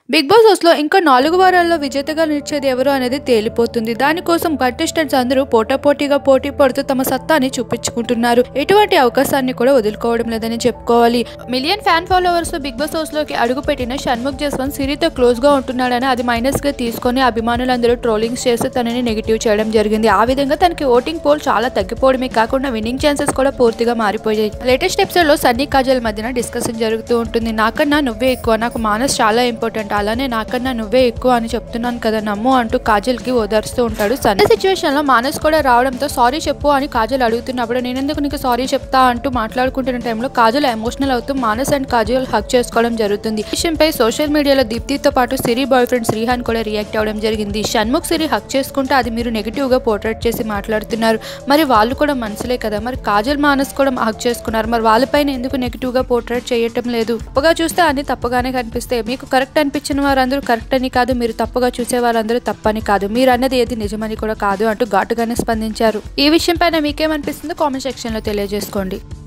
big Boss house లో ఇంకా నాలుగు వారాల్లో విజేతగా నిలిచేది ఎవరు అనేది తేలిపోతుంది దానికోసం కంటెస్టెంట్స్ అందరూ పోటాపోటీగా పోటీ పడుతూ తమ సత్తాని చూపించుకుంటున్నారు ఎటువంటి అవకాశాన్ని కూడా వదులుకోవడం లేదని చెప్పుకోవాలి million fan followers Bigg Boss house లోకి అడుగు పెట్టిన షణ్ముఖ్ జస్వంత్ సిరితో క్లోజ్ గా ఉంటున్నాడని అది మైనస్ గా తీసుకొని అభిమానులందరూ ట్రోలింగ్స్ చేస్తూ తనని నెగిటివ్ చేయడం జరిగింది ఆ విధంగా తనకి ఓటింగ్ పోల్ చాలా తగ్గిపోవడమే కాకుండా విన్నింగ్ ఛాన్సెస్ కూడా పూర్తిగా మారిపోయాయి లేటెస్ట్ ఎపిసోడ్ లో సన్నీ కాజల్ మధ్యన డిస్కషన్ జరుగుతూ ఉంటుంది నాకన్నా నువ్వే ఎక్కువ నాకు మానస్ చాలా ఇంపార్టెంట్ అలానే నాకన్నా నువ్వే ఎక్కువ అని చెప్తున్నాను కదా నమ్ము అంటూ కాజల్ కి ఓదారుస్తూ ఉంటాడు సన్నీ సిచ్యువేషన్ లో మానస్ కూడా రావడంతో సారీ చెప్పు అని కాజల్ అడుగుతున్నప్పుడు నేనెందుకు నీకు సారీ చెప్తా అంటూ మాట్లాడుకుంటున్న టైంలో కాజల్ ఎమోషనల్ అవుతూ మానస్ అండ్ కాజల్ హక్ చేసుకోవడం జరుగుతుంది ఈ విషయంపై సోషల్ మీడియాలో దీప్తితో పాటు సిరి బాయ్ ఫ్రెండ్ శ్రీహాన్ కూడా రియాక్ట్ అవ్వడం జరిగింది షణ్ముఖ్ సిరి హక్ చేసుకుంటే అది మీరు నెగిటివ్ గా పోర్ట్రేట్ చేసి మాట్లాడుతున్నారు మరి వాళ్ళు కూడా మనసులే కదా మరి కాజల్ మానస్ కూడా హక్ చేసుకున్నారు మరి వాళ్ళపైన ఎందుకు నెగిటివ్ గా పోర్ట్రేట్ చేయటం లేదు తప్పుగా చూస్తే అన్ని తప్పుగానే కనిపిస్తే మీకు కరెక్ట్ అనిపించిన వారందరూ కరెక్ట్ అని కాదు మీరు తప్పుగా చూసే వారందరూ తప్పని కాదు మీరు అన్నది ఏది నిజమని కూడా కాదు అంటూ ఘాటుగానే స్పందించారు ఈ విషయం పైన మీకేమనిపిస్తుందో కామెంట్ సెక్షన్ లో తెలియజేసుకోండి